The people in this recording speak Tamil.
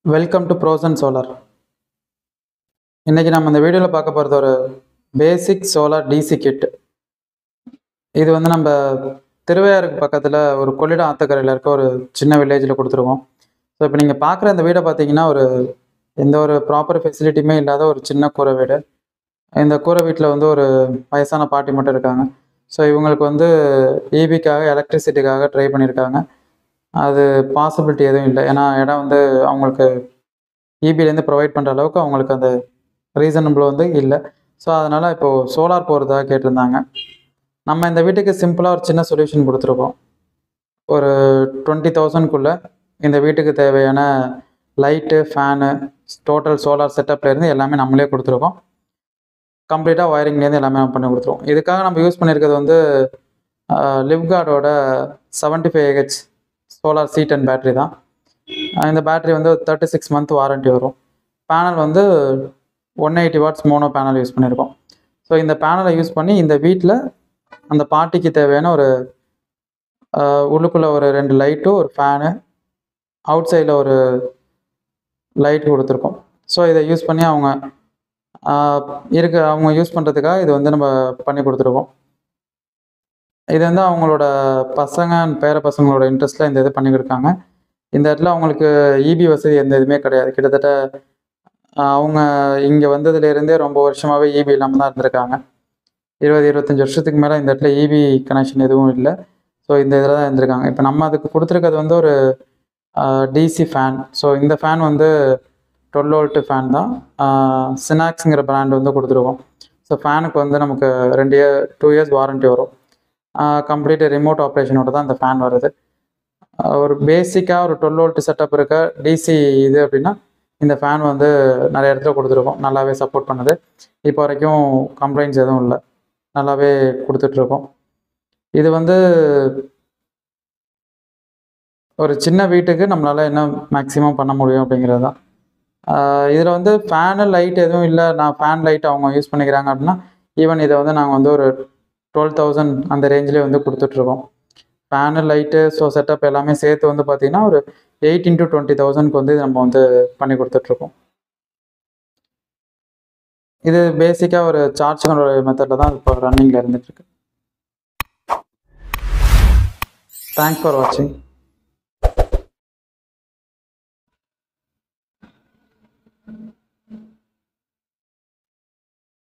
welcome to bros and solar இன்றைக்கி நம்ம இந்த வீடியோவில் பார்க்க போகிறது ஒரு பேசிக் சோலார் டிசி கிட் இது வந்து நம்ம திருவையாறுக்கு பக்கத்தில் ஒரு கொள்ளிடம் ஆத்தக்கரையில் இருக்க ஒரு சின்ன வில்லேஜில் கொடுத்துருக்கோம் ஸோ இப்போ நீங்கள் பார்க்குற இந்த வீடை பார்த்தீங்கன்னா ஒரு எந்த ஒரு ப்ராப்பர் ஃபெசிலிட்டியுமே இல்லாத ஒரு சின்ன கூரை வீடு இந்த கூரை வீட்டில் வந்து ஒரு வயசான பாட்டி மட்டும் இருக்காங்க ஸோ இவங்களுக்கு வந்து ஈபிக்காக எலக்ட்ரிசிட்டிக்காக ட்ரை பண்ணியிருக்காங்க அது பாசிபிலிட்டி எதுவும் இல்லை ஏன்னா இடம் வந்து அவங்களுக்கு இபிலேருந்து ப்ரொவைட் பண்ணுற அளவுக்கு அவங்களுக்கு அந்த ரீசனபிள் வந்து இல்லை ஸோ அதனால் இப்போது சோலார் போகிறதா கேட்டிருந்தாங்க நம்ம இந்த வீட்டுக்கு சிம்பிளாக ஒரு சின்ன சொல்யூஷன் கொடுத்துருக்கோம் ஒரு டுவெண்ட்டி தௌசண்ட்குள்ளே இந்த வீட்டுக்கு தேவையான லைட்டு ஃபேனு டோட்டல் சோலார் செட்டப்லேருந்து எல்லாமே நம்மளே கொடுத்துருக்கோம் கம்ப்ளீட்டாக ஒயரிங்லேருந்து எல்லாமே நம்ம பண்ணி கொடுத்துருவோம் இதுக்காக நம்ம யூஸ் பண்ணியிருக்கிறது வந்து லிவ்கார்டோட seventy five AH solar C ten battery தான் அஹ் இந்த பேட்டரி வந்து தேர்ட்டி சிக்ஸ் மந்த் வாரண்ட்டி வரும் பேனல் வந்து one eighty watts mono panel use பண்ணியிருக்கோம் ஸோ இந்த பேனலை யூஸ் பண்ணி இந்த வீட்டில் அந்த பார்ட்டிக்கு தேவையான ஒரு அஹ், உள்ளுக்குள்ள ஒரு ரெண்டு லைட்டும் ஒரு ஃபேனு அவுட் சைடில் ஒரு லைட் கொடுத்துருக்கோம் ஸோ இதை யூஸ் பண்ணி அவங்க ஆஹ், இருக்க அவங்க யூஸ் பண்ணுறதுக்காக இது வந்து நம்ம பண்ணி கொடுத்துருக்கோம் இது வந்து அவங்களோட பசங்க and பேர பசங்களோட இன்ட்ரெஸ்ட்டில் இந்த இது பண்ணிக்கிருக்காங்க இந்த இடத்துல அவங்களுக்கு இபி வசதி எந்த இதுவுமே கிடையாது கிட்டத்தட்ட ஆஹ், அவங்க இங்கே வந்ததுலேருந்தே ரொம்ப வருஷமாகவே இபி இல்லாமல் தான் இருந்திருக்காங்க இருபது இருபத்தஞ்சி வருஷத்துக்கு மேலே இந்த இடத்துல இபி கனெக்ஷன் எதுவும் இல்லை ஸோ இந்த இதில் தான் இருந்திருக்காங்க இப்போ நம்ம அதுக்கு கொடுத்துருக்கிறது வந்து ஒரு டிசி ஃபேன் ஸோ இந்த ஃபேன் வந்து டுவெல் வோல்ட்டு ஃபேன் தான் சினாக்ஸுங்கிற பிராண்ட் வந்து கொடுத்துருக்கோம் ஸோ ஃபேனுக்கு வந்து நமக்கு ரெண்டு இயர் டூ இயர்ஸ் வாரண்ட்டி வரும் கம்ப்ளீட் ரிமோட் ஆப்ரேஷனோட தான் இந்த ஃபேன் வருது ஆஹ் ஒரு பேசிக்காக ஒரு டுவெல் வோல்ட் செட்டப் இருக்க டிசி இது அப்படின்னா இந்த ஃபேன் வந்து நிறைய இடத்துல கொடுத்துருக்கோம் நல்லாவே சப்போர்ட் பண்ணுது இப்போ வரைக்கும் கம்ப்ளைண்ட்ஸ் எதுவும் இல்லை நல்லாவே கொடுத்துட்ருக்கோம் இது வந்து ஒரு சின்ன வீட்டுக்கு நம்மளால் என்ன மேக்ஸிமம் பண்ண முடியும் அப்படிங்கிறது தான் இதில் வந்து ஃபேனு லைட் எதுவும் இல்லை நான் ஃபேன் லைட் அவங்க யூஸ் பண்ணிக்கிறாங்க அப்படின்னா ஈவன் இதை வந்து நாங்கள் வந்து ஒரு டுவெல் தௌசண்ட் அந்த ரேஞ்சிலே வந்து கொடுத்துட்ருக்கோம் ஃபேனு லைட்டு ஸோ செட்டப் எல்லாமே சேர்த்து வந்து பார்த்தீங்கன்னா ஒரு எயிட் இன்ட்டு டுவெண்ட்டி தௌசண்ட்க்கு வந்து நம்ம வந்து பண்ணி கொடுத்துட்ருக்கோம் இது பேசிக்காக ஒரு சார்ஜ் கண்ட்ரோல் மெத்தடில் தான் இப்போ ரன்னிங்கில் இருந்துகிட்ருக்கு தேங்க்ஸ் ஃபார் வாட்சிங்